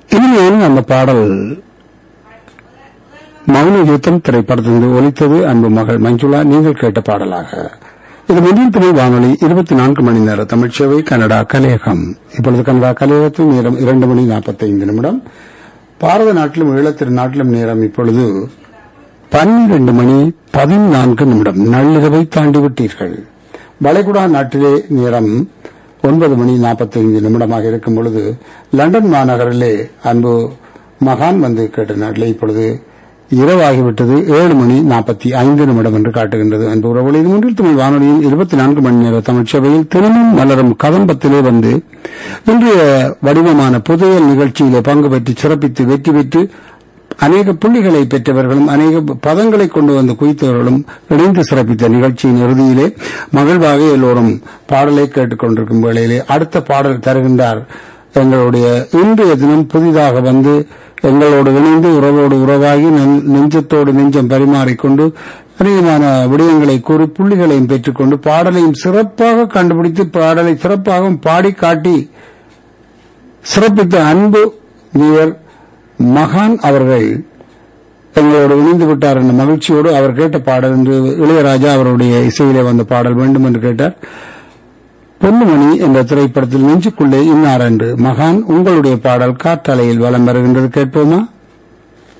இனிமேல் அந்த பாடல் மௌன யுத்தம் திரைப்படத்திலிருந்து ஒலித்தது அன்பு மகள் மஞ்சுளா நீங்கள் கேட்ட பாடலாக இது மதியம் துணை வானொலி இருபத்தி நான்கு மணி நேர தமிழ்ச்சேவை கனடா கலையகம் இப்பொழுது கனடா கலையகத்தில் நேரம் இரண்டு மணி நாற்பத்தைந்து நிமிடம் பாரத நாட்டிலும் ஈழத்திரு நாட்டிலும் நேரம் இப்பொழுது பன்னிரண்டு மணி பதினான்கு நிமிடம் நள்ளிரவை தாண்டி விட்டீர்கள் வளைகுடா நாட்டிலே நேரம் ஒன்பது மணி நாற்பத்தைந்து நிமிடமாக இருக்கும் பொழுது லண்டன் மாநகரிலே அன்பு மகான் வந்து கேட்ட நாட்டிலே இப்பொழுது இரவாகிவிட்டது ஏழு மணி நாற்பத்தி ஐந்து நிமிடம் என்று காட்டுகின்றது அன்பு உறவுகளை இது மூன்றில் தமிழ் வானொலியின் இருபத்தி நான்கு மணி நேர தமிழ்ச்சபையில் தினமும் மலரும் கதம்பத்திலே வந்து இன்றைய வடிவமான புதையல் நிகழ்ச்சியிலே பங்கு பெற்று சிறப்பித்து வெற்றி பெற்று அநேக புள்ளிகளை பெற்றவர்களும் அநேக பதங்களை கொண்டு வந்து குவித்தவர்களும் இணைந்து சிறப்பித்த நிகழ்ச்சியின் இறுதியிலே மகிழ்வாக எல்லோரும் பாடலை கேட்டுக்கொண்டிருக்கும் வேளையிலே அடுத்த பாடல் தருகின்றார் எங்களுடைய இன்றைய தினம் புதிதாக வந்து எங்களோடு இணைந்து உறவோடு உறவாகி நெஞ்- நெஞ்சத்தோடு நெஞ்சம் பரிமாறிக்கொண்டு அநேகமான விடயங்களை கூறி புள்ளிகளையும் பெற்றுக்கொண்டு பாடலையும் சிறப்பாக கண்டுபிடித்து பாடலை சிறப்பாகவும் பாடி காட்டி சிறப்பித்த அன்பு நீர் மகான் அவர்கள் எங்களோடு இணைந்து விட்டார் என்ற மகிழ்ச்சியோடு அவர் கேட்ட பாடல் என்று இளையராஜா அவருடைய இசையிலே வந்த பாடல் வேண்டும் என்று கேட்டார் பொன்னுமணி என்ற திரைப்படத்தில் நெஞ்சுக்குள்ளே இன்னார் என்று மகான் உங்களுடைய பாடல் காற்றலையில் வலம் வருகின்றது கேட்போமா